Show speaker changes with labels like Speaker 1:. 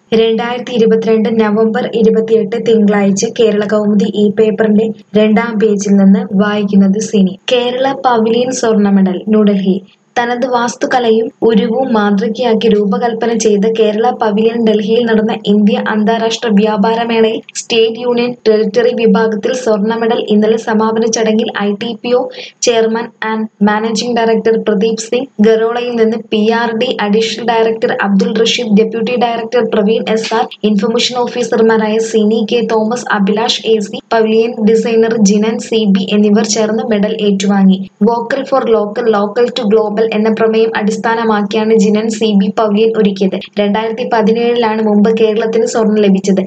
Speaker 1: രണ്ടായിരത്തി ഇരുപത്തിരണ്ട് നവംബർ ഇരുപത്തിയെട്ട് തിങ്കളാഴ്ച കേരള കൗമുദി ഈ പേപ്പറിന്റെ രണ്ടാം പേജിൽ നിന്ന് വായിക്കുന്നത് സിനി കേരള പവലിയൻ സ്വർണ്ണ മെഡൽ ന്യൂഡൽഹി തനത് വാസ്തുകലയും ഉരുവും മാതൃകയാക്കി രൂപകൽപ്പന ചെയ്ത കേരള പവലിയൻ ഡൽഹിയിൽ നടന്ന ഇന്ത്യ അന്താരാഷ്ട്ര വ്യാപാര മേളയിൽ സ്റ്റേറ്റ് യൂണിയൻ ടെറിട്ടറി വിഭാഗത്തിൽ സ്വർണ്ണ മെഡൽ ഇന്നലെ സമാപന ചടങ്ങിൽ I T P O chairman and managing director Pradeep Singh ഗറോളയിൽ നിന്ന് P R D additional director Abdul Rasheed deputy director Praveen S R information ഓഫീസർമാരായ Sini K Thomas Abhilash A C pavilion designer Jinan C B എന്നിവർ ചേർന്ന് മെഡൽ ഏറ്റുവാങ്ങി vocal for local local to global എന്ന പ്രമേയം അടിസ്ഥാനമാക്കിയാണ് Jinan C B pavilion ഒരുക്കിയത് രണ്ടായിരത്തി പതിനേഴിലാണ് മുമ്പ് കേരളത്തിന് സ്വർണം ലഭിച്ചത്